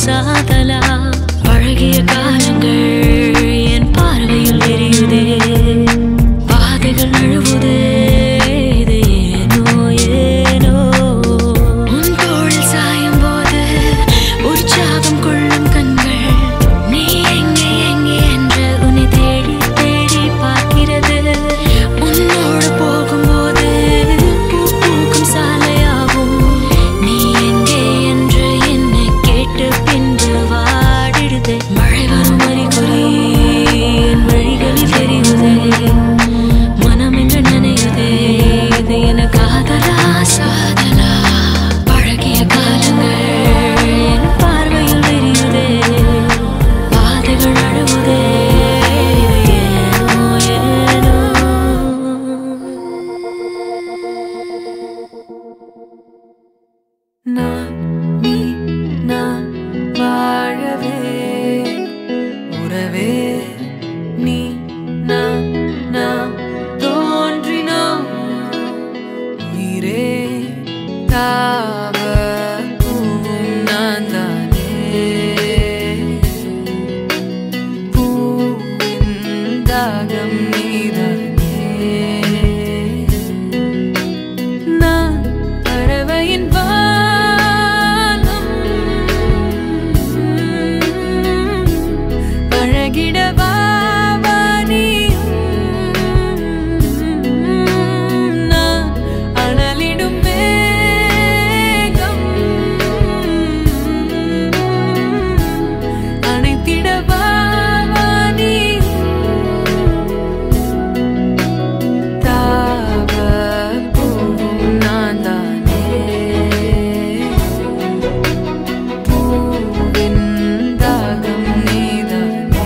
சாதலா பழகிய காலங்கள் என் பார்வையில் எரியுதே பாதைகள் நழுவுதே இது ஏனோ ஏனோ உன் தோளில் சாயும் போது உற்சாகம் கொள்ளும் கண்கள் நீ எங்கே எங்கே என்று உன்னை தேடி தேடி பார்க்கிறது உன்னோடு போகும்போது பூ பூக்கும் சாலையாகும் நீ எங்கே என்று என்னை கேட்டு பின்பு வாடிடுதே மழை வரும் அறிகுறி என் வழிகளில் தெரியுதே மனம் என்று நினையுதே இது என காதலா சாதலா பழகிய காலங்கள் என் பார்வையில் விரியுதே பாதைகள் அழுவுதே இது ஏனோ ஏனோ நான் நீ நான் வாழவே உறவே நீ நான் நாம் தோன்றினோம் உயிரே தாவ பூவும் நான் தானே பூவின் தாகம் நீதானே நான் பறவையின் வானம் பழகிடவா நான் அனலிடும் மேகம் அணைத்திடவா தாவ பூவும் நான் தானே பூவின் தாகம் நீதானே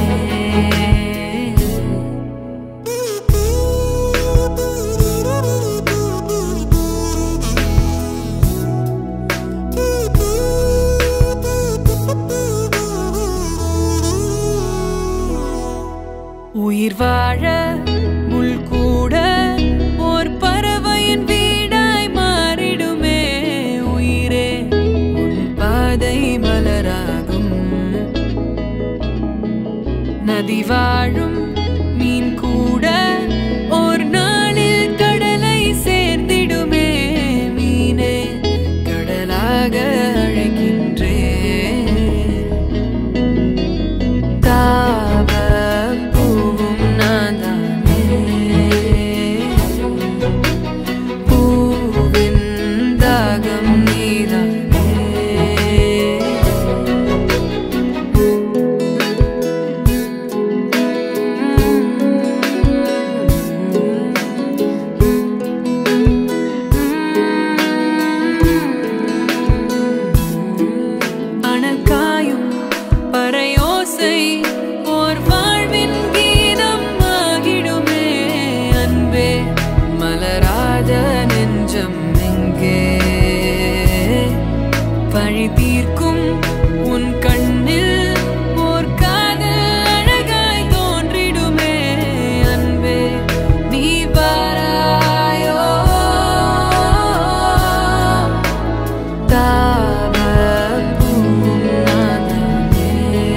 உயிர் வாழ முள் கூட ஓர் பறவையின் வீடாய் மாறிடுமே உயிரே உன் பாதை மலராகும் நதி வாழும் மீன் கூட ஒரு நாளில் கடலை சேர்ந்திடுமே மீனே கடலாக அழைக்கின்றேன் தாவ பூவும் நான் தானே பூவின் தாகம் நீதானே அணக்காயும் பறையோசை ஓர் வாழ்வின் கீதம் ஆகிடுமே அன்பே மலராத நெஞ்சம் எங்கே பழி தீர்க்கும் உன் கண்ணில் ஓர் காதல் அழகாய் தோன்றிடுமே அன்பே நீ பாராயோ தாவ பூவும் நான் தானே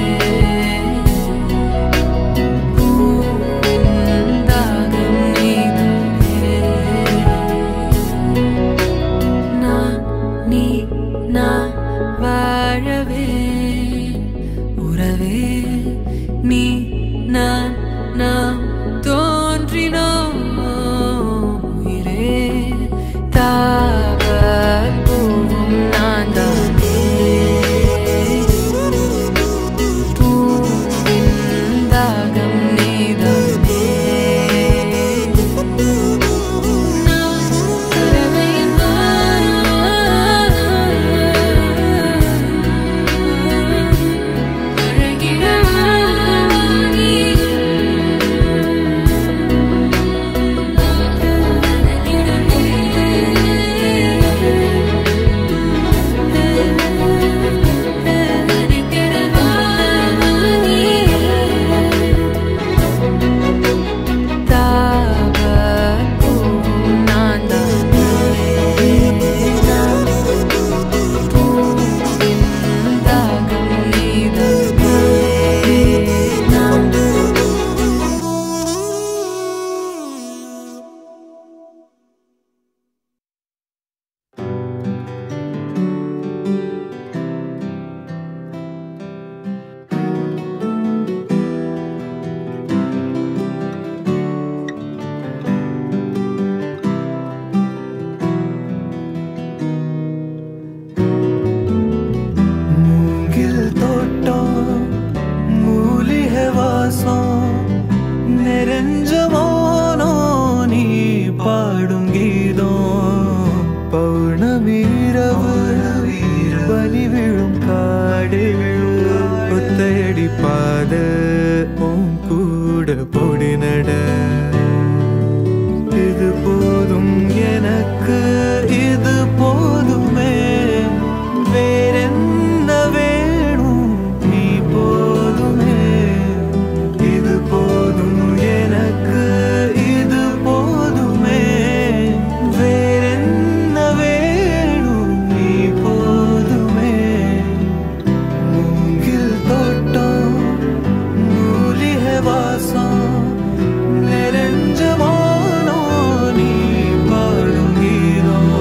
பூவின் தாகம் நீதானே நான் நீ நான் வாழவே உறவே நீ நான் நாம் தோன்றினோம் உயிரே தாவ பூவும் நான் தானே பூவின் தாகம் நீதானே நான் பறவையின் வானம். அழகிடவா நீ காடு ஒத்தையடி பாத உன் கூட பொடி நட இது போதும் எனக்கு இது போதுமே வேறென்ன வேணும் நீ போதுமே இது போதும் எனக்கு இது போதுமே வேறென்ன வேணும் நீ போதுமே மூங்கில் தோட்டம் மூலிகை வாசம் நிறைஞ்ச வானோ நீ பாடும் கீதம்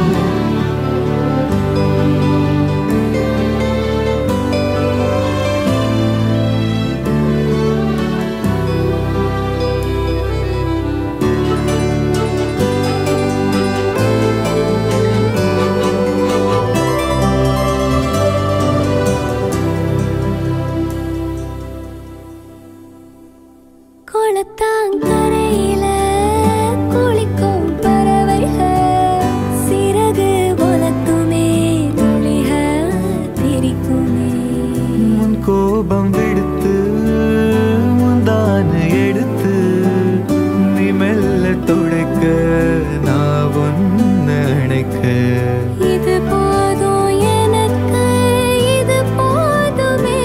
குளத்தாங்கரையில குளிக்கும் பறவைகள் சிறகு உலத்துமே துளிக திரிக்குமே உன் கோபம் விடுத்து முந்தான எடுத்து நீ மெல்ல துடைக்க நான் ஒன்னு அணைக்க இது போதும் எனக்கு இது போதுமே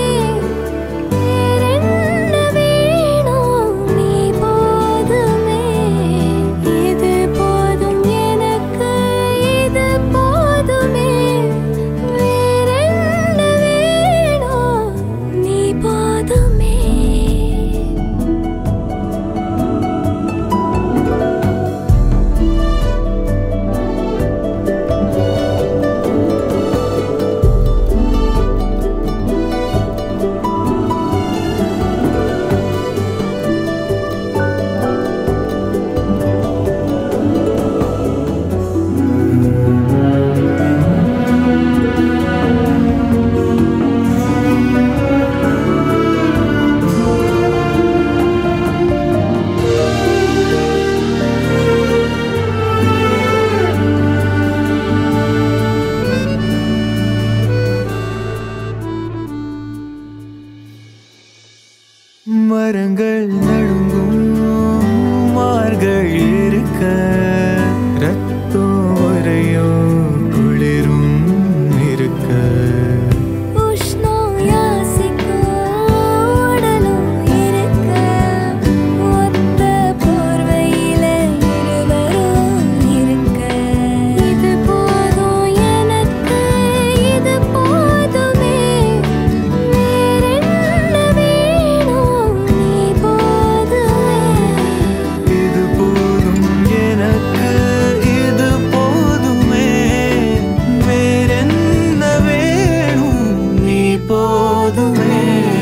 வேறென்ன வேணும் நீ போதுமே இது போதும் எனக்கு இது போதுமே வேறென்ன வேணும் நீ போதுமே மரங்கள் நடுங்கும் மார்கள் இருக்க ரத்தம் உரையும் குளிரும் இருக்க உஷ்ணம் யாசிக்கும் உடலும் இருக்க ஒத்த போர்வையில இருவரும் இருக்க இது போதும் எனக்கு இது போதுமே வேறென்ன வேணும் நீ போதுமே இது போதும் எனக்கு இது போதுமே வேறென்ன வேணும் நீ போதுமே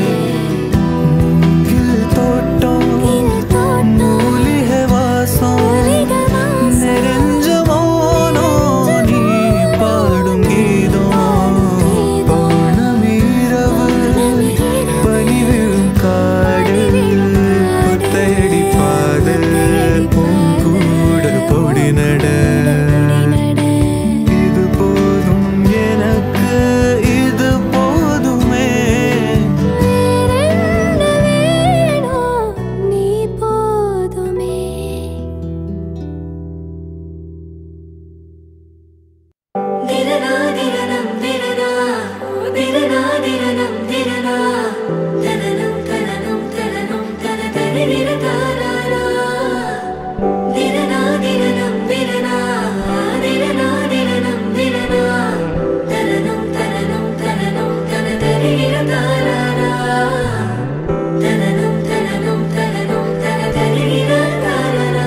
மூங்கில் தோட்டம் மூலிகை வாசம் நிறைஞ்ச மௌனோ நீ பாடும் கீதம் பௌர்ணமீரவு பனி விழும் காடு ஒத்தையடி பாத பூங்கூட பொடி நட இது போதும் எனக்கு இது போதுமே வேறென்ன வேணும் நீ போதுமே திரனா திரனம் திரனா திரனா திரனம் திரனா தனனம் தனனம் தனனம் தன தரிர தாராரா திரனா திரனம் திரனா திரனா திரனம் திரனா தனனம் தனனம் தனனம் தன தரிர தாராரா தனனம் தனனம் தனனம் தன தரிர தாராரா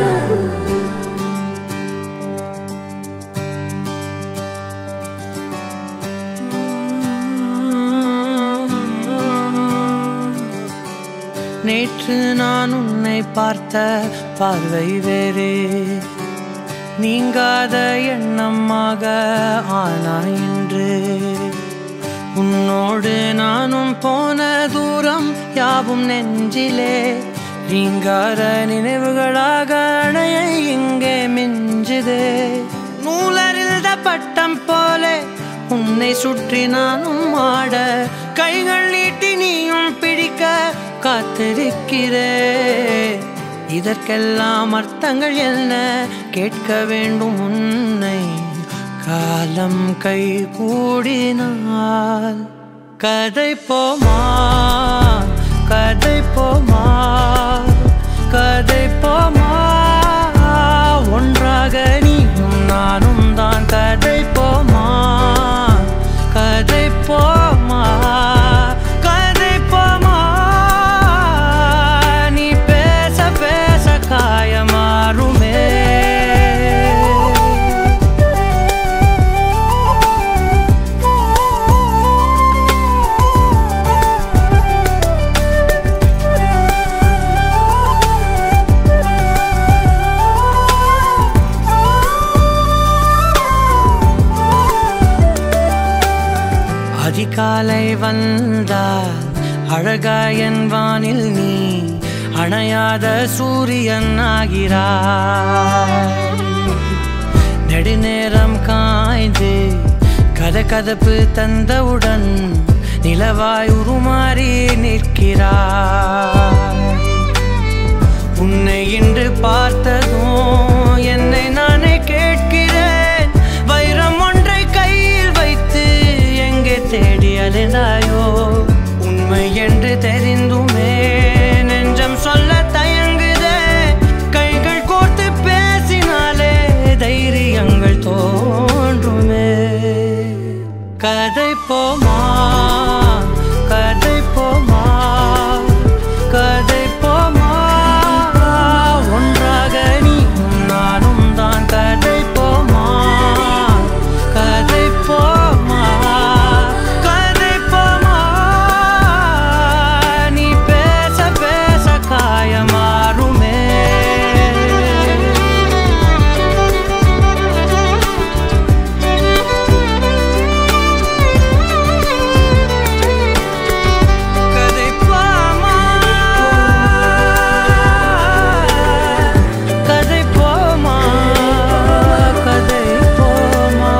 நேற்று நான் உன்னை பார்த்த பார்வை வேறே நீங்காத எண்ணமாக ஆனாய் என்று உன்னோடு நானும் போன தூரம் யாவும் நெஞ்சிலே ரீங்கார நினைவுகளாக அணைய இங்கே மிஞ்சுதே நூலறிந்த பட்டம் போலே உன்னை சுற்றி நானும் ஆட கைகள் நீட்டி நீயும் பிடிக்க காத்திருக்கிறே இதற்கெல்லாம் அர்த்தங்கள் என்ன கேட்க வேண்டும் உன்னை காலம் கை கூடினால் கதை போமா கதை போமா கதை போமா ஒன்றாக நீயும் நானும் தான் கதை போமா கதை போமா கதை போமா நீ பேச பேச காயமாறுமே அதிகாலை வந்தால் அழகாயன் வானில் நீ அணையாத சூரியன் ஆகிறாய் நெடுநேரம் காய்ந்து கதகதப்பு தந்தவுடன் நிலவாய் உருமாறி நிற்கிறாய் உன்னை இன்று பார்த்ததும் என்னை நானே கேட்கிறேன் வைரம் ஒன்றை கையில் வைத்து எங்கே தேடி அலைந்தாயோ உண்மை என்று தெரிந்துமே நெஞ்சம் சொல்ல தயங்குதே கைகள் கோர்த்து பேசினாலே தைரியங்கள் தோன்றுமே கதை போமா கதை போமா கதை போமா ஒன்றாக நீயும் நானும் தான் கதை போமா கதை போமா கதை போமா நீ பேச பேச காயமாறுமே கதை போமா கதை போமா கதை போமா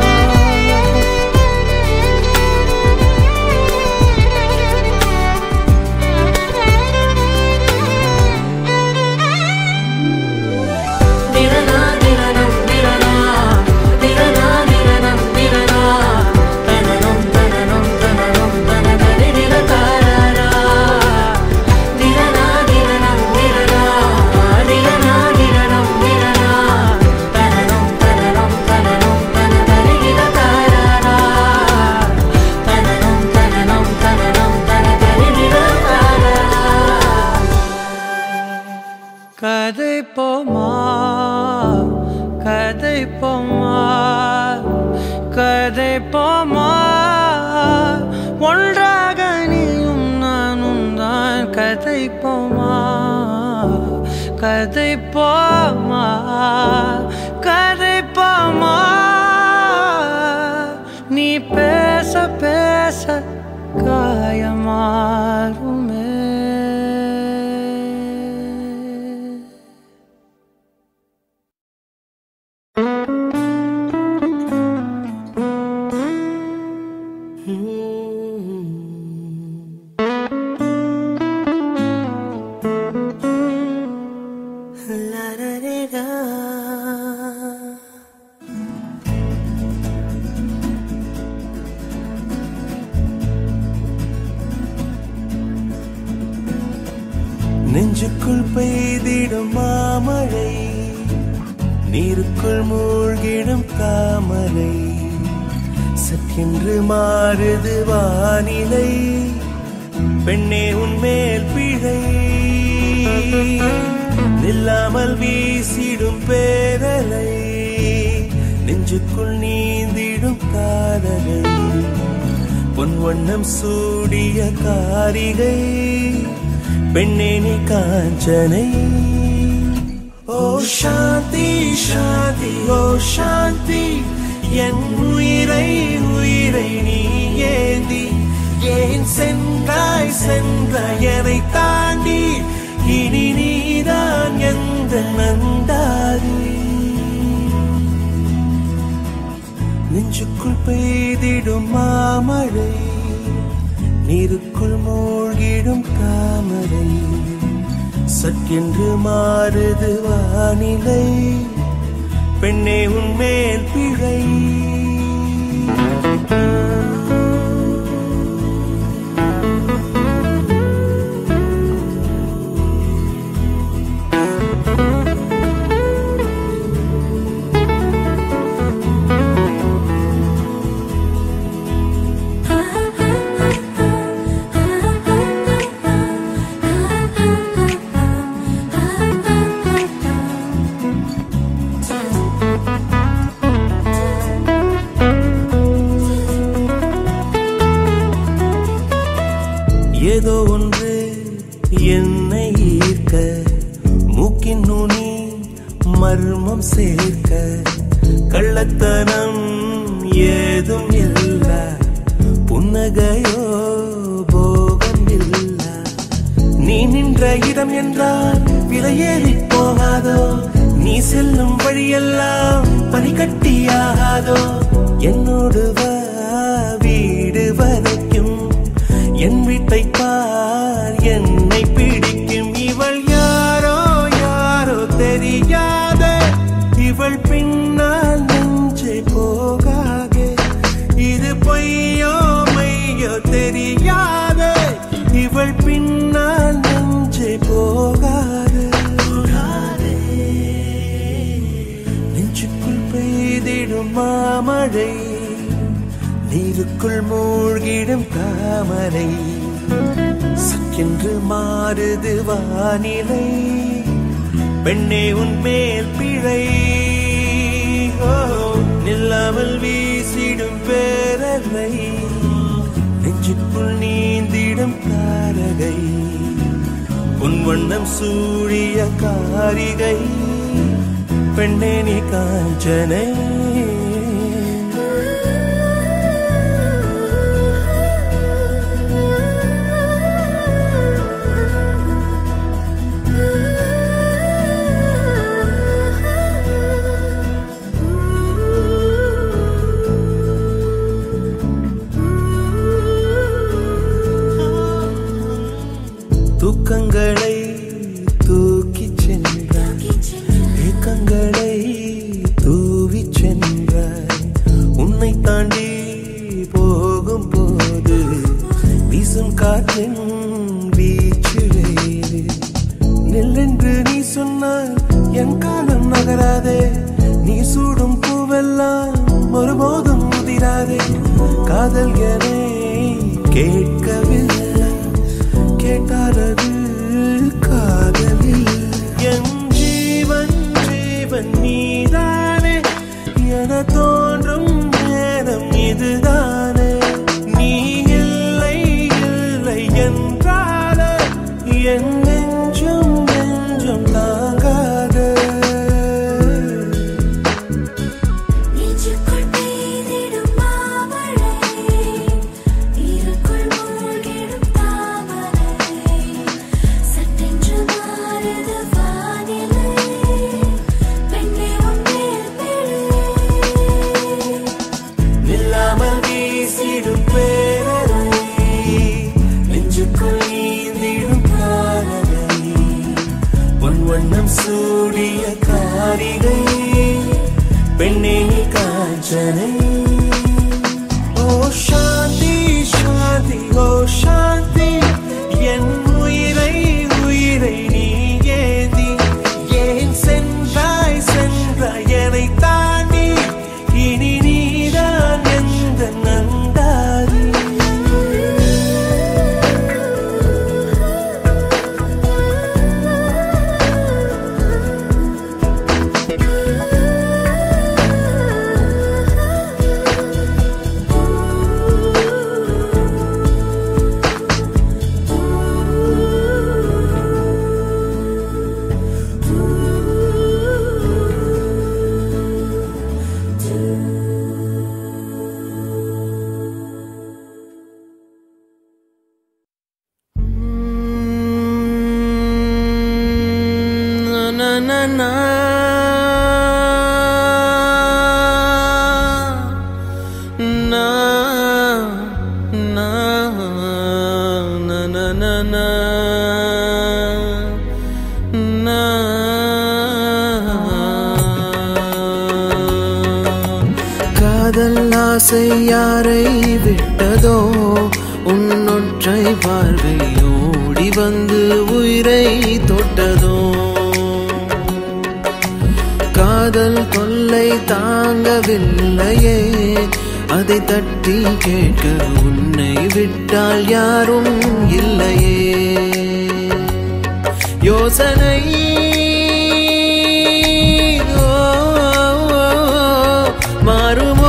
திரனா திரனம் திரனா திரனா திரனம் திரனா தனனம் தனனம் தனனம் தனதரி திரகாரா திரனா திரனம் திரனா திரனா திரனம் திரனா தனனம் தனனம் தனனம் தனதரி திரகாரா தனனம் தனனம் தனனம் தனதரி திரகாரா கதை போமா கதை போமா கதை போமா ஒன்றாக நீயும் நானும் தான் கதை போமா கதை போமா கதை போமா நீ பேச பேச காயமாறுமே நெஞ்சுக்குள் பெய்திடும் மாமழை நீருக்குள் மூழ்கிடும் தாமரை சற்றென்று மாறுது வானிலை பெண்ணே உன்மேல் பிழை நில்லாமல் வீசிடும் பேரலை நெஞ்சுக்குள் நீந்திடும் காதலை பொன் வண்ணம் சூடிய காரிகை பெண்ணே நீ காஞ்சனை ஓ சாந்தி சாந்தி ஓ சாந்தி என் உயிரை உயிரை நீ ஏந்தி ஏன் சென்றாய் சென்றாய் என்னை தாண்டி இனி நீதான் எந்த நந்தாரி நெஞ்சுக்குள் பெய்தி பெய்திடும் மாமழை நீருக்குள் மூழ்கிடும் தாமரை சற்கென்று மாறுது வானிலை பெண்ணே உன் மேல் பிழை ஏதோ ஒன்று என்னை ஈர்க்க மூக்கின் நுனி மர்மம் சேர்க்க கள்ளத்தனம் ஏதும் இல்ல புன்னகையோ போகம் இல்ல நீ நின்ற இடம் என்றால் விலையேறி போகாதோ நீ செல்லும் வழியெல்லாம் பனிக்கட்டியாகாதோ என்னோடு வா வீடு வரைக்கும் என் வீட்டை பார் என்னை பிடிக்கும் இவள் யாரோ யாரோ தெரியாத இவள் பின்னால் நெஞ்சை போகாதே இது பொய்யோ மையோ தெரியாத இவள் பின்னால் நெஞ்சை போகாது நெஞ்சுக்குள் பெய்திடும் மாமழை நீருக்குள் மூழ்கிடும் தாமரை சக்கென்று மாறுது வானிலை பெண்ணே உன் மேல் பிழை ஓ, நில்லாமல் வீசிடும் பேரலை நெஞ்சுக்குள் நீந்திடும் தாரகை உன் வண்ணம் சூழிய காரிகை பெண்ணே நீ காஞ்சனை தூக்கங்களை தூக்கிச் சென்றாய் ஏக்கங்களை தூவிச் சென்றாய் உன்னை தாண்டி போகும் போது வீசும் காற்றின் வீச்சு வேறு நெல்லென்று நீ சொன்னால் என் காலம் நகராதே நீ சூடும் பூவெல்லாம் ஒருபோதும் முதிராதே காதல் என கேட்கவில்லை கேட்டாரது காதலில் என் ஜீவன் ஜீவன் நீதானே என தோன்றும் நேரம் இதுதானே நீ இல்லை இல்லை என்றால என் நெஞ்சம் நெஞ்சம் தாங்காத நெஞ்சுக்குள் பெய்திடும் மாமழை நீருக்குள் மூழ்கிடும் na na na na na காதல் ஆசை யாரை விட்டதோ உன்னொற்றை பார்வை ஓடி வந்து உயிரை தொட்டதோ காதல் தொல்லை தாங்கவில்லையே அதை தட்டி கேட்க உன்னை விட்டால் யாரும் இல்லையே யோசனை ஓ, ஓ, மாறுமோ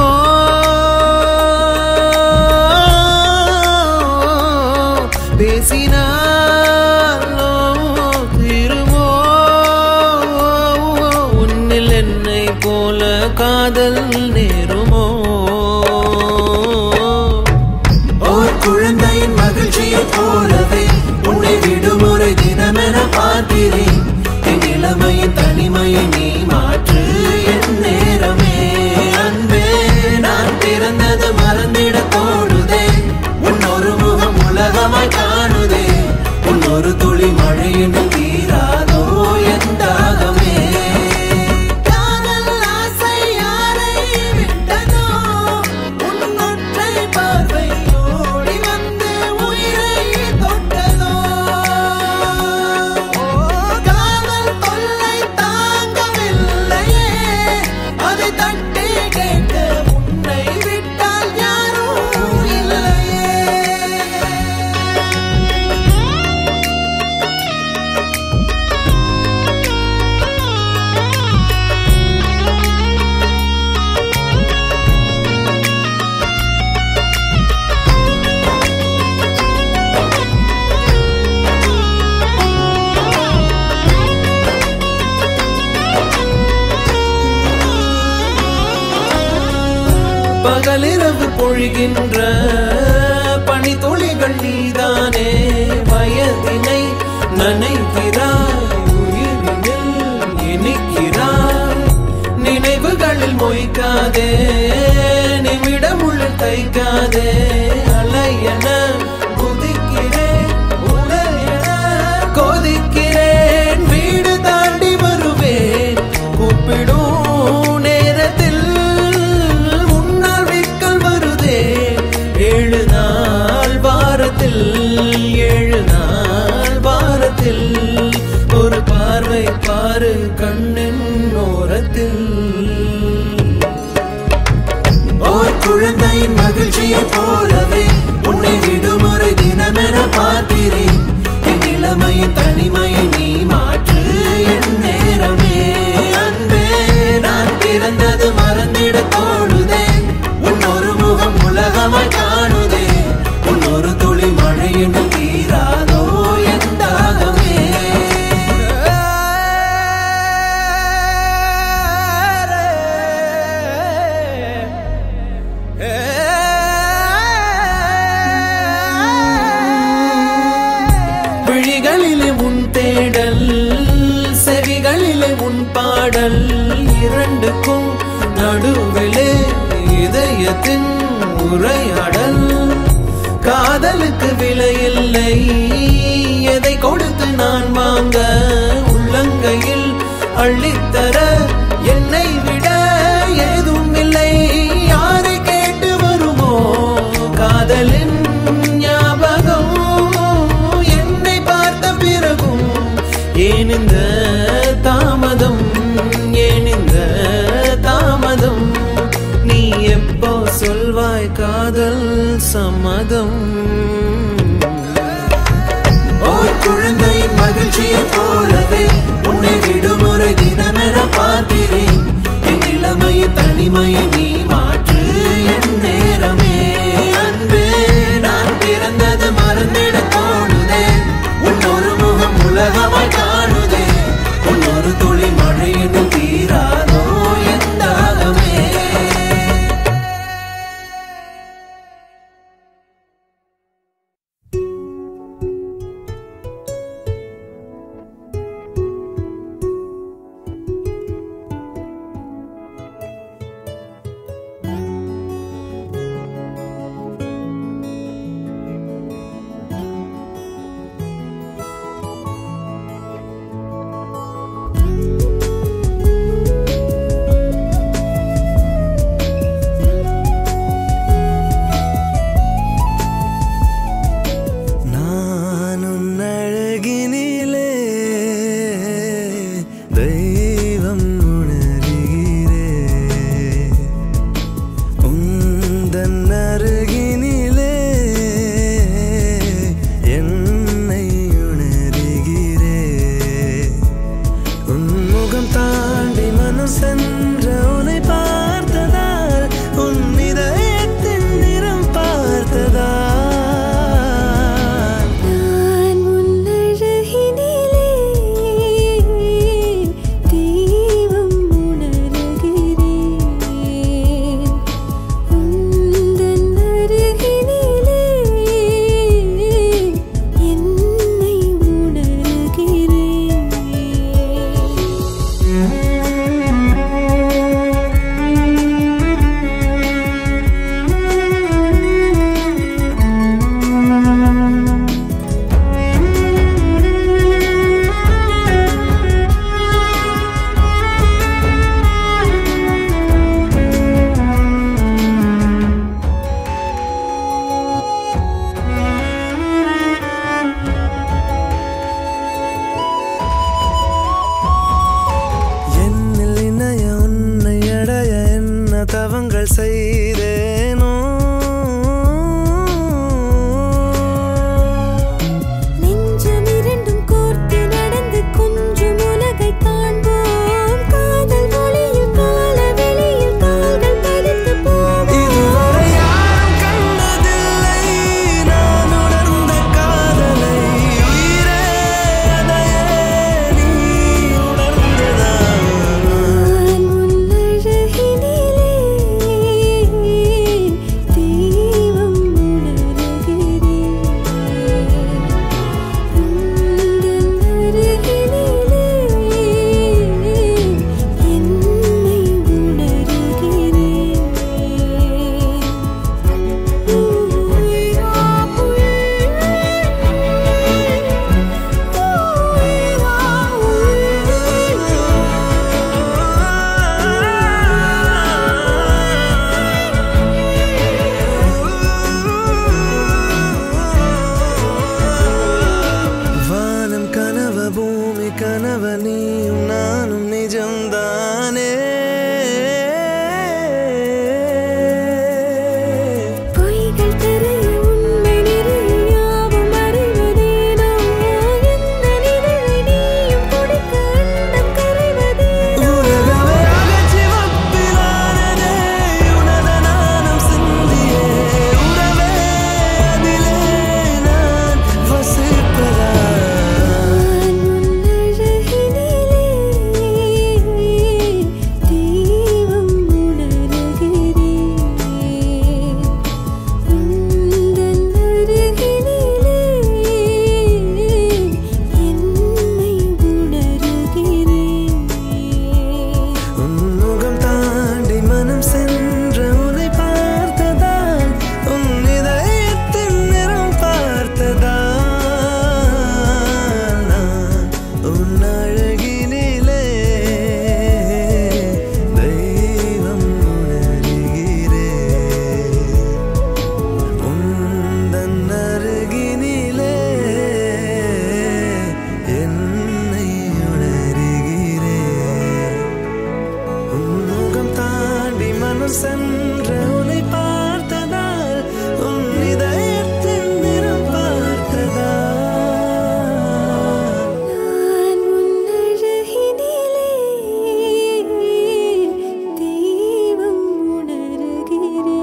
பேசினாலோ திருமோ உன்னில் என்னை போல காதல் நேருமோ ஓர் குழந்தையின் மகிழ்ச்சியை போலவே உன்னை விடுமுறை தினமென பார்க்கிறேன் என் இளமையின் தனிமையை நீ மாற்று என் நேரமே அன்பே நான் பிறந்தது மறந்திட தோடுதே உன் ஒரு முகம் உலகமாய் காணுதே உன் ஒரு துளி மழையின் தீராதோ என் தாகமே காதல் ஆசை யாரை விட்டதோ உன்னொற்றை பார்வை ஓடி வந்து உயிரை தொட்டதோ காதல் தொல்லை தாங்கவில்லையே அதை தட்டி கேட்க உன்னை விட்டால் யாரும் இல்லையே பகலிரவு பொழிகின்ற பனித்துளிகள் நீதானே வயதினை நனைக்கிறாய் உயிரினில் இனிக்கிறாய் நினைவுகளில் மொய்க்காதே நிமிடமுள்ள தைக்காதே அலையென குதிக்கிறேன் உலையென கொதிக்கிறேன் வீடு தாண்டி வருவேன் கூப்பிடும் நேரத்தில் முன்னால் விக்கல் வருதே ஏழு நாள் வாரத்தில் ஏழு நாள் வாரத்தில் ஒரு பார்வை பாரு கண்ணின் ஓரத்தில் ஓர் குழந்தையின் மகிழ்ச்சியை போலவே உன்னை விடுமுறை தினமென பார்க்கிறேன் என் இளமையின் தனிமையை நீ மாற்று என் நேரமே அன்பே நான் பிறந்தது மறந்திட தோடுதே உன் ஒரு முகம் உலகமாய் காணுதே உன் ஒரு துளி மழையின் தீராதோ என் தாகமே விழிகளிலே உன் தேடல் செவிகளிலே உன் பாடல் இரண்டுக்கும் நடுவிலே இதயத்தின் உரையாடல் காதலுக்கு விலையில்லை எதை கொடுத்து நான் வாங்க உள்ளங்கையில் அள்ளித்தர என்னை விட ஏதும் இல்லை யாரை கேட்டு வருமோ காதலின் ஞாபகம் என்னை பார்த்த பிறகும் ஏன் இந்த தாமதம் ஏன் இந்த தாமதம் நீ எப்போ சொல்வாய் காதல் சம்மதம் ஓர் குழந்தையின் மகிழ்ச்சியை போலவே உன்னை விடுமுறை தினமென பார்க்கிறேன் என் இளமையின் தனிமையை நீ மாற்று என் நேரமே அன்பே நான் பிறந்தது மறந்திட தோணுதே உன் ஒரு முகம் உலகமாய் காணுதே உன் ஒரு துளி மழையின் தீராதோ என் தாகமே ஆ கனவு நீயும் நானும் நிஜம்தானே பொய்கள் தெரிய உண்மை நிறைய யாவும் அறிவதேனோ எந்த நிழலை நீயும் கொடுக்க அந்தம் கரைவதேனோ உலகமே அகச்சிவப்பிலானதே உனத நாணம் சிந்தியே உறவே அதிலே நான் வசிப்பதா நான் உன்னழகினிலே தெய்வம் உணர்கிறேன் உந்தன் அருகினிலே என்னை உணர்கிறேன் உன் முகம் தாண்டி மனம் சென்ற உன்னை பார்த்ததால் உன் இதயத்தின் நிறம் பார்த்ததால் நான் உன் அழகினிலே தெய்வம் உணர்கிறேன் உந்தன் அருகினிலே என்னை உணர்கிறேன் உன்முகம் தாண்டி மனம் சென்ற உன்னை பார்த்ததால் உன் இதயத்தின் நிறம் பார்த்ததால் நான் உன்னழகினிலே தெய்வம் உணர்கிறேன்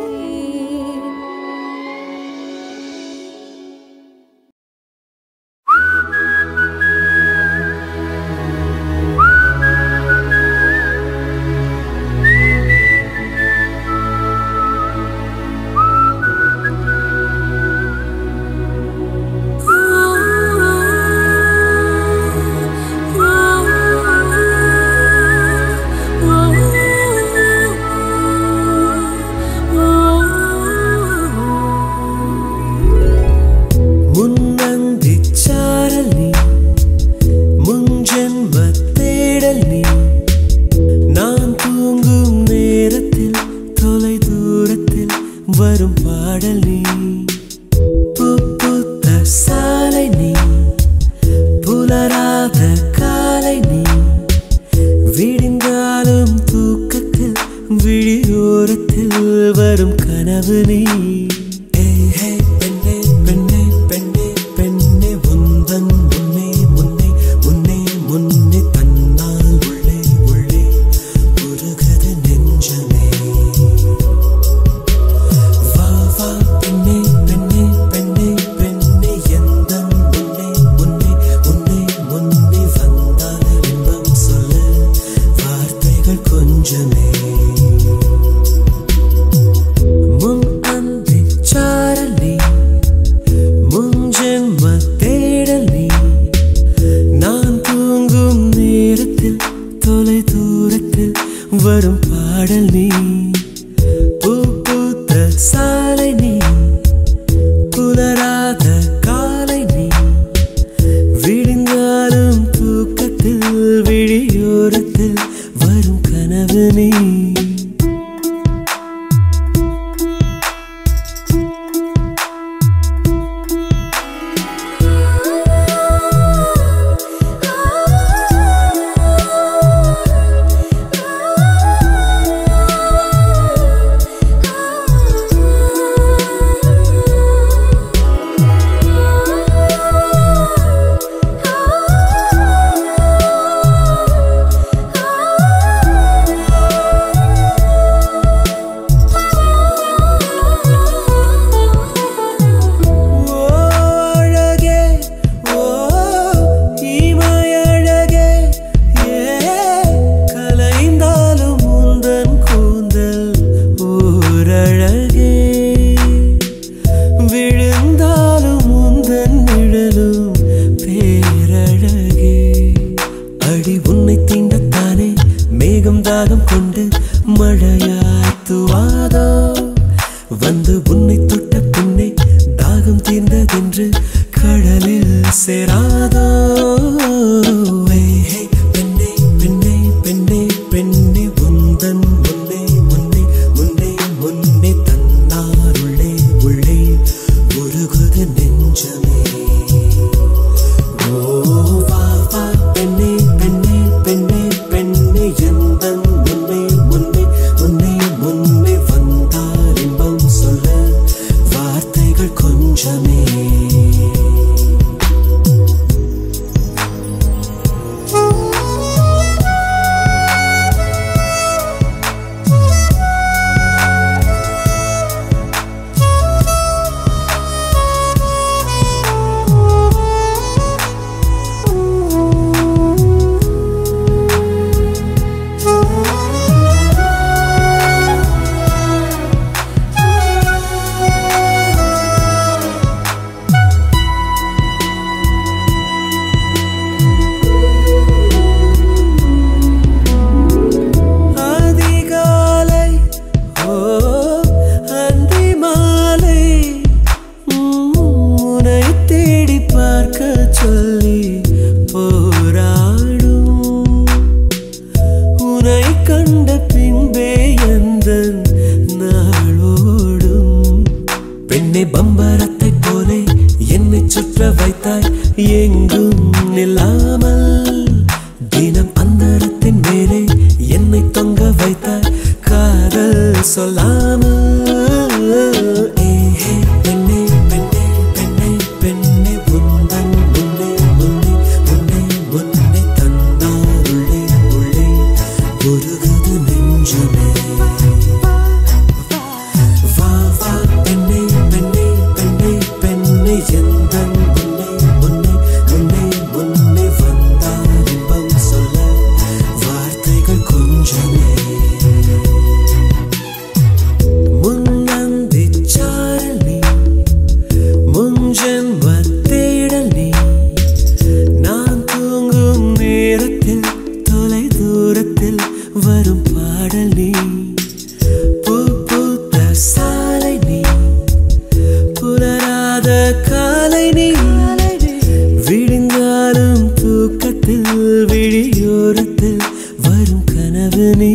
முன்னந்தி சாரல் நீ முன்ஜென்ம தேடல் நீ நான் தூங்கும் நேரத்தில் தொலை தூரத்தில் வரும் பாடல் நீ பூ பூத்த சாலை நீ புலராத காலை நீ விடிந்தாலும் தூக்கத்தில் விழியோரத்தில் வரும் கனவு நீ ஏய், ஹே, பெண்ணே, பெண்ணே, பெண்ணே, பெண்ணே, உந்தன் முன்னே, முன்னே, முன்னே, முன்னே, தன்னால் உள்ளே, உள்ளே உருகுது நெஞ்சமே. வா, வா, பெண்ணே, பெண்ணே, பெண்ணே, பெண்ணே, எந்தன் முன்னே, முன்னே, முன்னே, முன்னே வந்தால் இன்பம் சொல்லு வார்த்தைகள் கொஞ்சமே முன் அந்தி சாரல் நீ முன் ஜென்ம தேடல் நீ நான் தூங்கும் நேரத்தில் தொலை தூரத்தில் வரும் பாடல் நீ பூ பூத்த சாலை நீ புலராத காலை நீ விடிந்தாலும் தூக்கத்தில் விழியோரத்தில் வரும் கனவு நீ ஓ அழகே ஓ இமையழகே ஏ கலைந்தாலும் உந்தன் கூந்தல் ஓரழகே விழுந்தாலும் உந்தன் நிழலும் பேரழகே அடி உன்னை தீண்டத்தானே மேகம் தாகம் கொண்டு மழையாய் துவாதோ வந்து உன்னை தொட்ட பின்னே தாகம் தீர்ந்ததென்று கடலில் சேராதோ ஏ, ஹே, பெண்ணே பெண்ணே பெண்ணே பெண்ணே உந்தன் முன்னே முன்னே முன்னே முன்னே தன்னாருள்ளே உள்ளே உருகுது நெஞ்சமே ஓ வா வா நெஞ்சமே அதிகாலை ஓ அந்தி மாலை உம், உன்னை தேடி பார்க்க சொல்லி போராடும் உன்னை கண்ட பின்பே எந்த நாளோடும் பெண்ணை பம்பரத்தை போலே என்னை சுற்ற வைத்தாய் எங்கும் நில்லாமல் தினம் அந்தரத்தின் மேலே என்னை தொங்க வைத்தாய் காதல் சொல்லாமல் ஏ, ஹே, பெண்ணே பெண்ணே பெண்ணே பெண்ணே உந்தன் முன்னே முன்னே முன்னே முன்னே தந்தார் உள்ளே உள்ளே உருகுது நெஞ்சமே வா வா பெண்ணே பெண்ணே பெண்ணே பெண்ணே எந்தன் முன்னே முன்னே முன்னே முன்னே வந்தார் இன்பம் சொல்ல வார்த்தைகள் கொஞ்சமே முன்னந்தி சாரல் நீ முன்ஜென்ம தேடல் நீ நான் தூங்கும் நேரத்தில் தொலை தூரத்தில் வரும் பாடல் நீ பூ பூத்த சாலை நீ புலராத காலை நீ விடிந்தாலும் தூக்கத்தில் விழியோரத்தில் வரும் கனவு நீ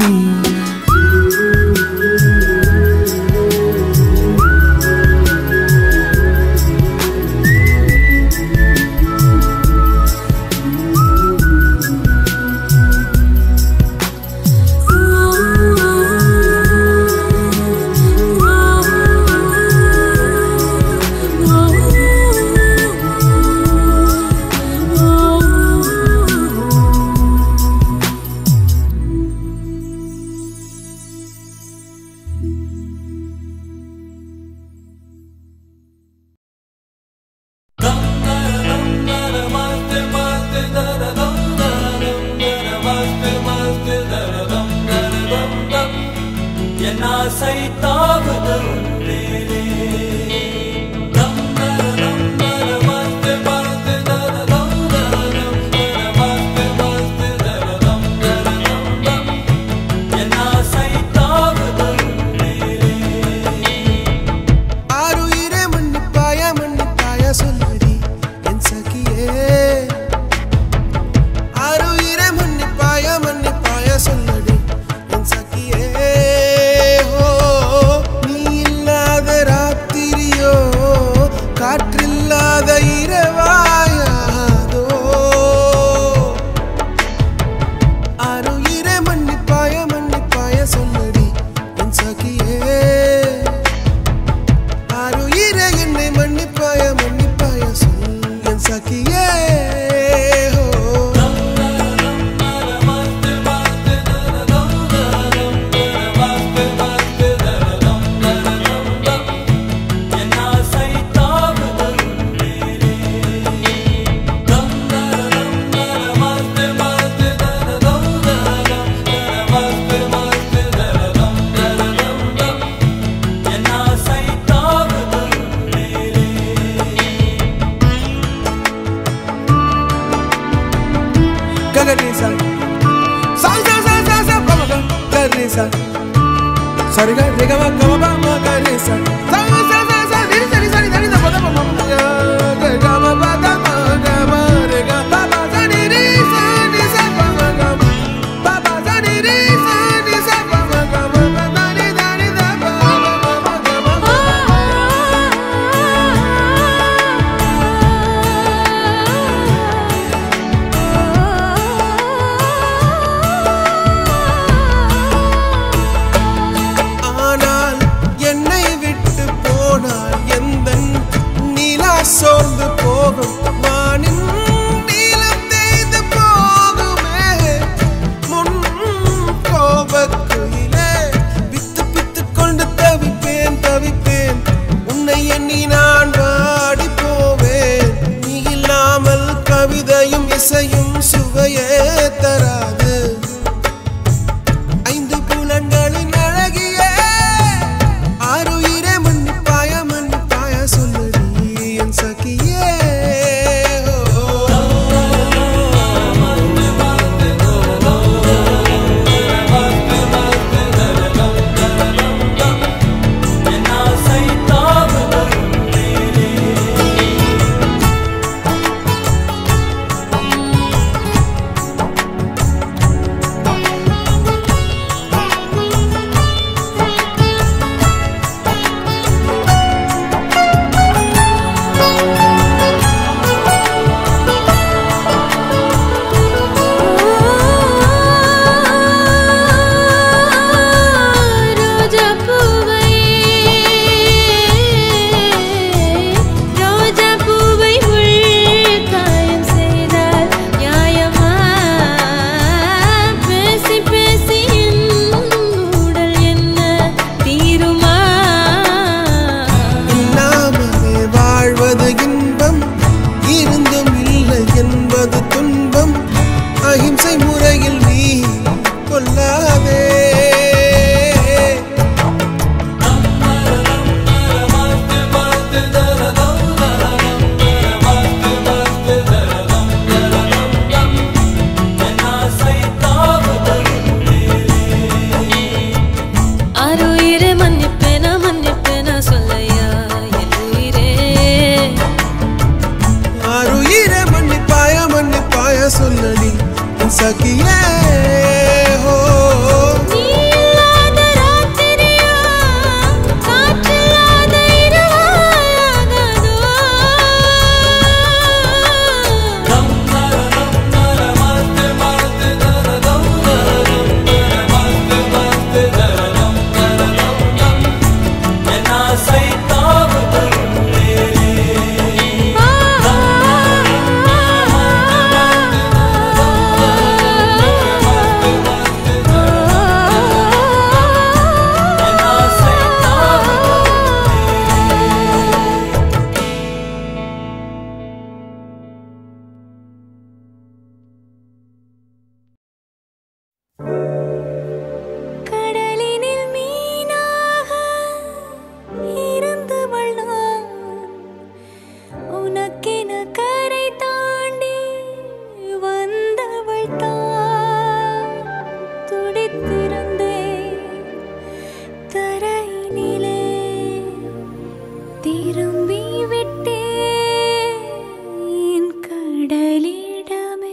என் ஆசை தாவுது மேலே தம் தர தம் தர மஸ்து மஸ்து தர தம் தர தம் தர மஸ்து மஸ்து தர தம் தர தம் தம் என் ஆசை தாவுது மேலே ஆருயிரே மன்னிப்பாய மன்னிப்பாய சொல்லடி என் சகியே ஆருயிரே மன்னிப்பாய மன்னிப்பாய சொல்லடி என் சகியே ஹோ நீ இல்லாத ராத்திரியோ காற்றில்லாத இரவாயாதோ ஆருயிரே மன்னிப்பாய மன்னிப்பாய சொல்லடி என் சகியே ஆருயிரே என்னை மன்னிப்பாய மன்னிப்பாய சொல் என் சகியே ஹோ. Gaganesa. Sa sa sa sa sa pa ma ga Gaganesa. Sa re ga re ga ma ga ma ba ma Gaganesa. Sa sa sa sa sa ni sa ni sa ni sa ni da pa da pa ma ma ga ga ga ma ba da ma ga ma re ga ba ba sa ni ri sa ni sa pa ma ga ma. ba ba sa ni ri sa ni sa pa ma ga ma ba da ni da ni da pa ma ma ma ga ma ma. ஆனால் சோர்ந்து போகும் வானின் நீலம் தேய்ந்து போகுமே முன் கோபக்குயிலே பித்து பித்து கொண்டு தவிப்பேன் தவிப்பேன் உன்னை எண்ணி நான் வாடி போவேன் நீ இல்லாமல் கவிதையும் இசையும் சுவையே தராது ஐந்து புலன்களின் அழகியே ஆறுயிரே மன்னிப்பாய மன்னிப்பாய சொல்லடி என் சகியே ஓ. என் ஆசை தாவுதல் மேலே ரோஜா பூவை ரோஜா பூவை உள் காயம் செய்தால் நியாயமா பேசி பேசி என் உடல் என்ன தீருமா இல்லாமலே வாழ்வது இன்பம் இருந்தும் இல்லை என்பது துன்பம் அகிம்சை முறையில் நீ கொல்லாதே என் ஆசை தாவுதல் ஆறுயிரே மன்னிப்பேனா மன்னிப்பேனா சொல்லையா என் உயிரே ஆறுயிரே மன்னிப்பாய மன்னிப்பாய சொல்லடி என் சகியே ஹோ நீ இல்லாத ராத்திரியா காற்றில்லாத இரவாயாகாதோ என் ஆசை தாவுதல் என் ஆசை தாவுதல் கடலினில் மீனாக இருந்தவள் நான் உனக்கென கரை தாண்டி வந்தவள் தான் துடித்திருந்தேன் தரையினிலே திரும்பி விட்டேன் என் கடலிடமே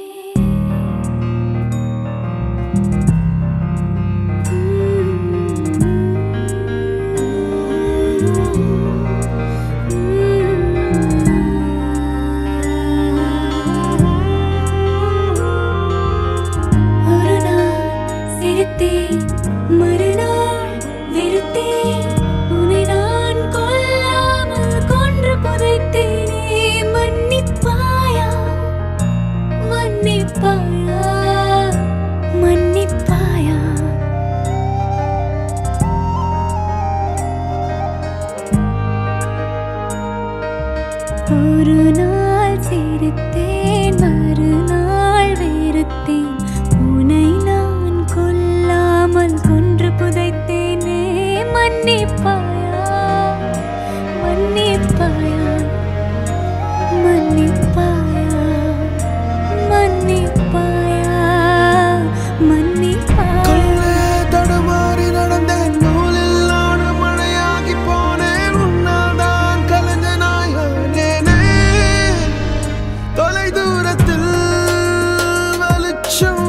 ஒரு நாள் சிரித்தேன் மறுநாள் வெறுத்தேன் உன்னை நான் கொல்லாமல் கொன்று புதைத்தேனே மன்னிப்பாயா மன்னிப்பாயா மன்னிப்பாயா ஒரு நாள் சிரித்தேன் மறுநாள் வெறுத்தேன் உன்னை நான் கொல்லாமல் கொன்று புதைத்தேனே மன்னிப்பாயா மன்னிப்பாயா மன்னிப்பாயா மன்னிப்பாயா மன்னிப்பாயா கொள்ளே தடுமாறி நடந்தேன் நூலில் நானும் மழையாகி போனேன் உன்னால் தான் கலைஞனாயானேனே தொலை தூரத்தில் வெளிச்சம்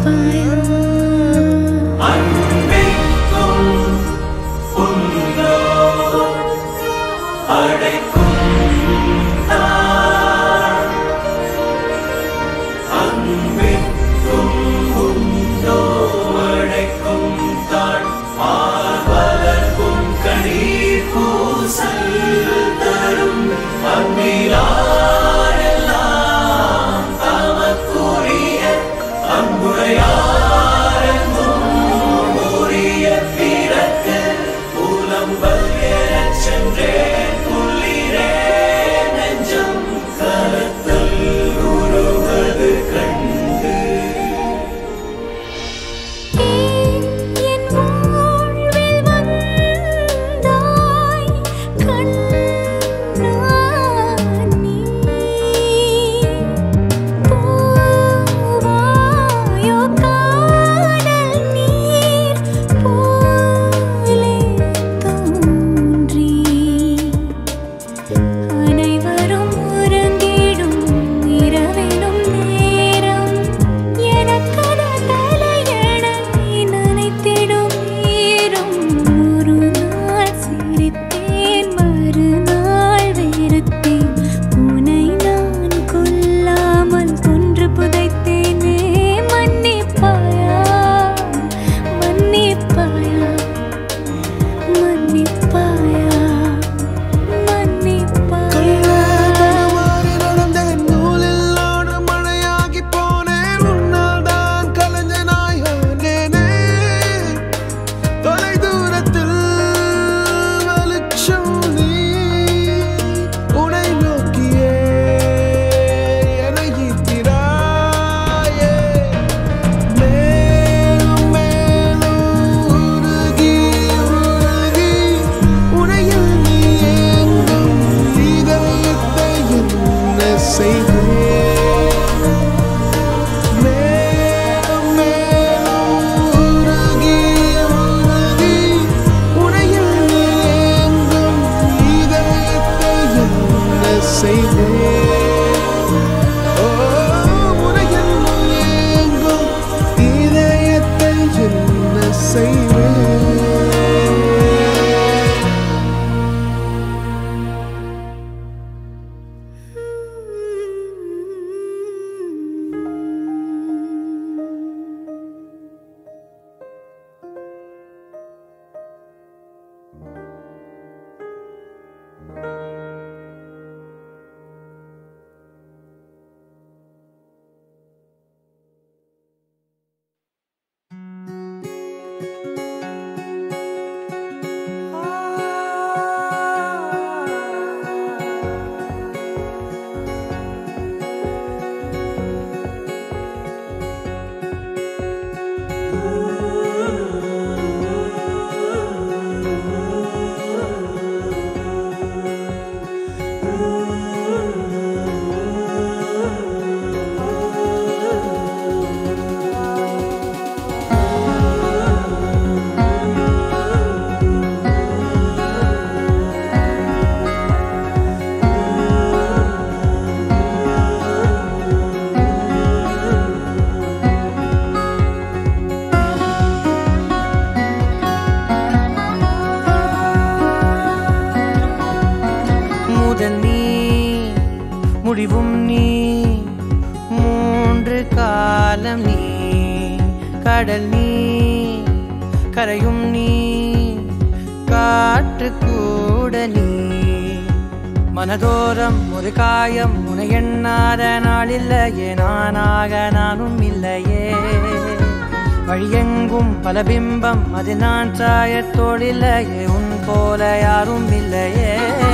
மன்னிப்பாயா அன்பிற்கும் உண்டோ அழைக்கும் நாள். அன்பிற்கும் உண்டோ அழைக்கும் தாழ் ஆர்வலர்க்கும் கணீர் பூசல் தரும் அன்பிலாரெல்லாம் தமக்குரிய அன்புடையாரெங்கும் உரிய பிறக்கு புலம்பல் எனச் சென்றேன் புள்ளிரே நெஞ்சம் கருத்தல் உருவது கண்டு என் வாழ்வில் வந்தாய் கண்ணா நீ பூவாயோ காணல் நீர் போலே தோன்றி அனைவரும் உறங்கிடும் இரவிலும் நேரம் எனக்கன தலையணை நினைத்திடும் ஈரம் ஒரு நாள் சிரித்தேன் மறுநாள் வெறுத்தேன் உனை நான் கொல்லாமல் கொன்று புதைத்தேனே மன்னிப்பாயா மன்னிப்பாயா மன்னிப்பாயா மன்னிப்பாயா மாறி நடந்தேன் நூலில் ஆடு மழையாகி போனேன் உன்னால் தான் கலைஞனாய் ஆனேனே தொலை தூரத்தில் வெளிச்சம் நீ உனை நோக்கியே என்னை ஈர்க்கிறாயே மேலும் மேலும் உருகி உருகி உனையில் நீ எங்கும் இதயத்தை என்ன செய்தேன் மேலும் மேலும் உருகி உருகி உனையில் நீ எங்கும் இதயத்தை என்ன செய்தேன் ஓ உனையில் நீ எங்கும் இதயத்தை என்ன செய்வேன் முதல் நீ முடிவும் நீ மூன்று காலம் நீ கடல் நீ கரையும் நீ காற்று கூட நீ மனதோரம் ஒரு காயம் உன எண்ணாத நாளில்லையே நானாக நானும் இல்லையே வழியெங்கும் பல பிம்பம் அது நான் சாயத்தோடில்லையே உன் போல யாரும் இல்லையே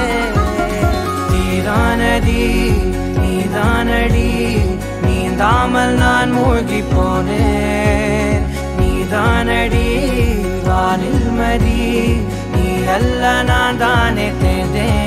நீதானடி நீதானடி நீந்தாமல் நான் மூழ்கி போனேன் நீதானடி வானில் மதி நீ அல்ல நான் தானே தேர்ந்தேன்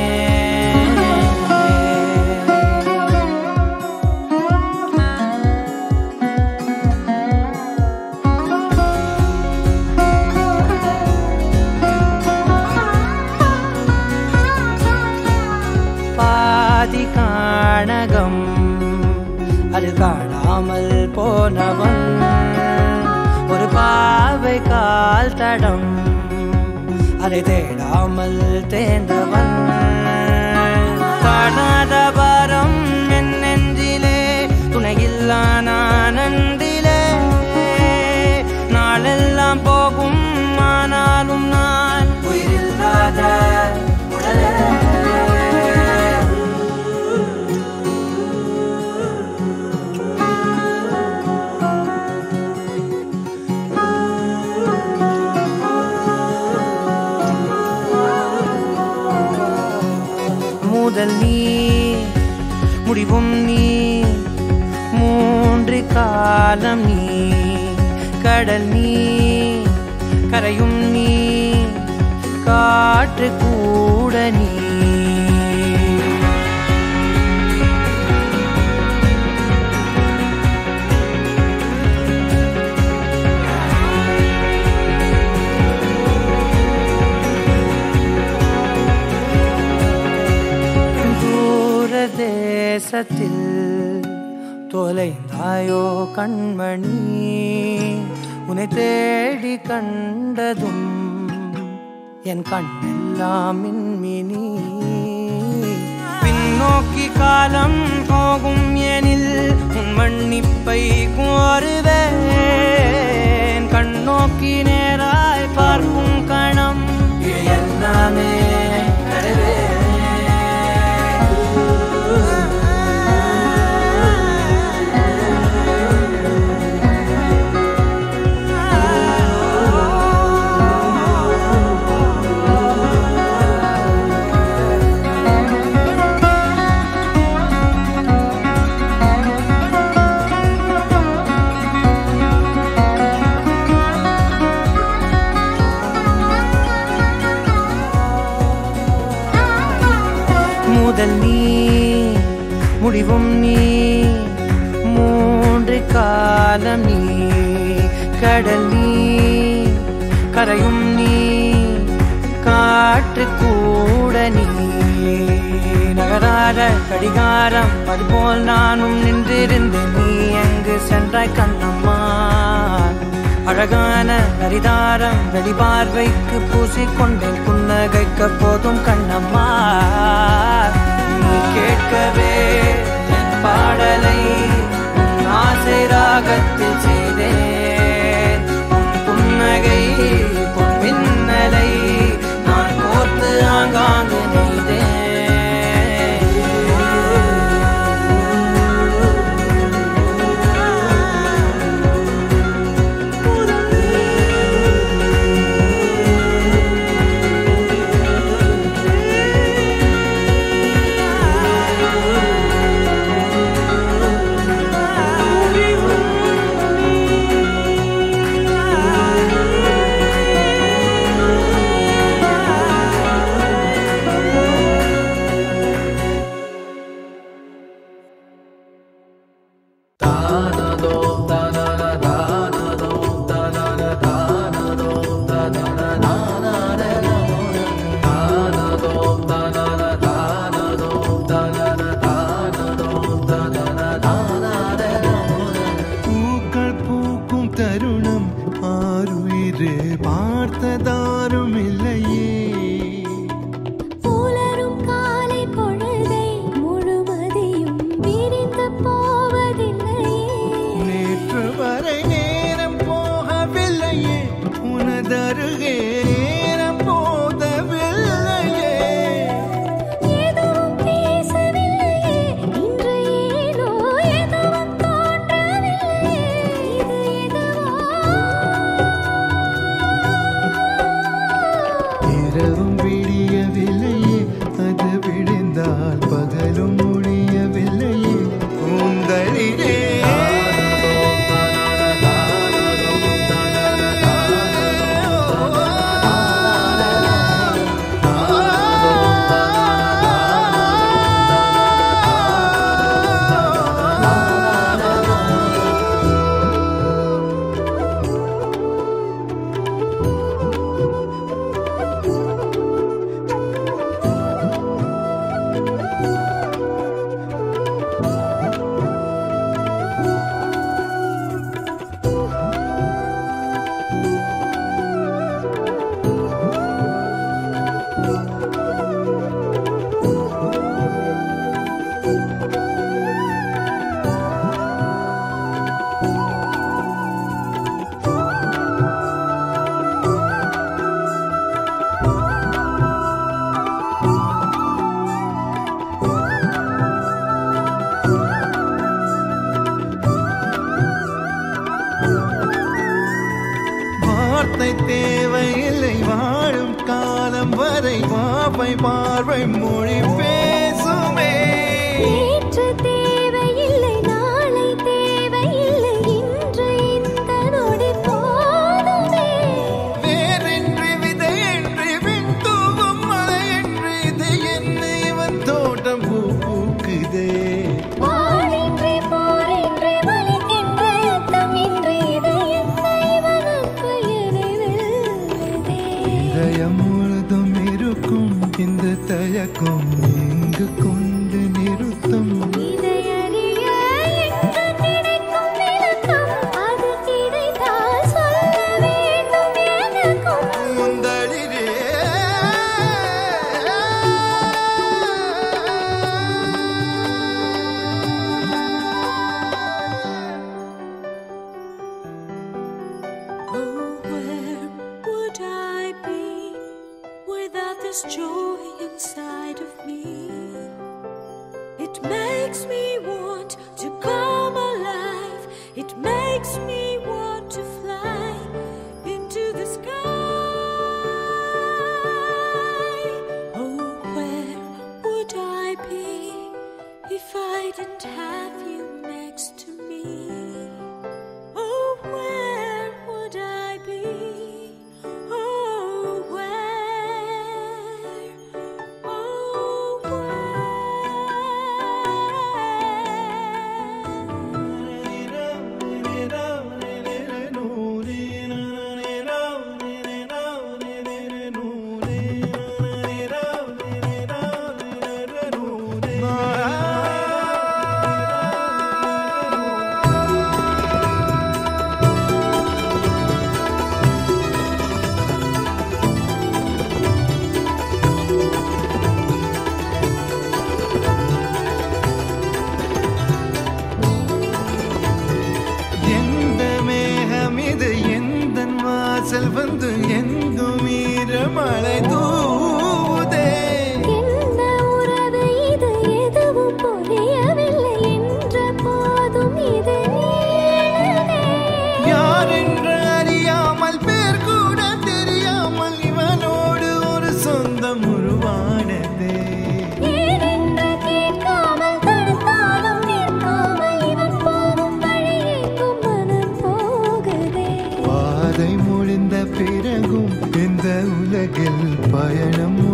பாதி காணகம் அது காணாமல் போனவன் பாதை கால் தடம் அதை தேடாமல் தேர்ந்தவன் காணாத பாரம் என் நெஞ்சிலே துணையில்லா நான் அன்றிலே நாளெல்லாம் போகும் ஆனாலும் நான் உயிரில்லாத உடலே முதல் நீ முடிவும் நீ மூன்று காலம் நீ கடல் நீ கரையும் நீ காற்று கூட நீ தூர தேசத்தில் தொலைந்தாயோ கண்மணி உன்னை தேடி கண்டதும் என் கண்ணெல்லாம் மின்மினி பின்னோக்கி காலம் போகும் எனில் உன் மன்னிப்பை கோருவேன் கண்ணோக்கி நேராய் பார்க்கும் கணம் இது எல்லாமே நடுவே முதல் நீ முடிவும் நீ மூன்று காலம் நீ கடல் நீ கரையும் நீ காற்று கூட நீ நகராத கடிகாரம் அதுபோல் நானும் நின்றிருந்தேன் நீ எங்கு சென்றாய் கண்ணம்மா அழகான நரிதாரம் வெளிபார்வைக்கு பூசிக்கொண்டேன் புன்னகைக்க போதும் கண்ணம்மா நீ கேட்கவே என் பாடலை உன் ஆசை ராகத்தில் செய்தேன் உன் புன்னகை பொன் மின்னலை நான் கோர்த்து ஆங்காங்கு நெய்தேன் பூக்கள் பூக்கும் தருணம் ஆறுயிரு பார்த்ததாரும் இல்லையே புலரும் காலை பொழுதை முழுமதியும் விரிந்து போவதில்லையே நேற்று வரை நேரம் போகவில்லையே உனதருகே நேரம் போதவில்லையே எதுவும் பேசவில்லையே இன்று ஏனோ எதுவும் தோன்றவில்லையே இது எதுவோ இரவும் விடியவில்லையே அது விடிந்தால் பகலும் முடியவில்லையே கூந்தலிலே வார்த்தை தேவையில்லை வாழும் காலம் வரை பாப்பை பார்வை மொழி பேசுமே நேற்று தேவையில்லை நாளை தேவையில்லை இன்று இந்த நொடி போதுமே வேறென்று விதையென்று விண் தூவும் மழையென்று இது என்ன இவன் தோட்டம் பூ பூக்குதே வானின்றி போரின்றி வலிக்கின்ற யுத்தம் இன்றி இது என்ன இவனுக்கு எதிரில்லைதே இதயம் முழுதும் இருக்கும் இந்த தயக்கம் எங்கு கொண்டு நிறுத்தும் இதை அறிய எங்கு கிடைக்கும் விளக்கம் அது கிடைத்தால் சொல்ல வேண்டும் எனக்கும் முந்தளிரே Oh, where would I be without this joy inside of me? It makes me want to come alive. It makes me want to fly into the sky. Oh, where would I be if I didn't have you next to me? Oh, where would I be? Oh, where? Oh, எந்த மேகம் இது எந்த வாசல் வந்து எங்கும் ஈரமழை தூதே என்ன உறவு இது எதுவும் புரியவில்லை என்ற போதும் இது நீளுதே. யார் என்று அறியாமல் பேர் கூட தெரியாமல் இவனோடு ஒரு சொந்தம் உருவானதே ஏனென்று கேட்காமல் தடுத்தாலும் நிற்காமல் இவன் போகும் வழியேக்கும் மனம் போகுதே பாதை முடிந்த பிறகும் இந்த உலகில் பயணம்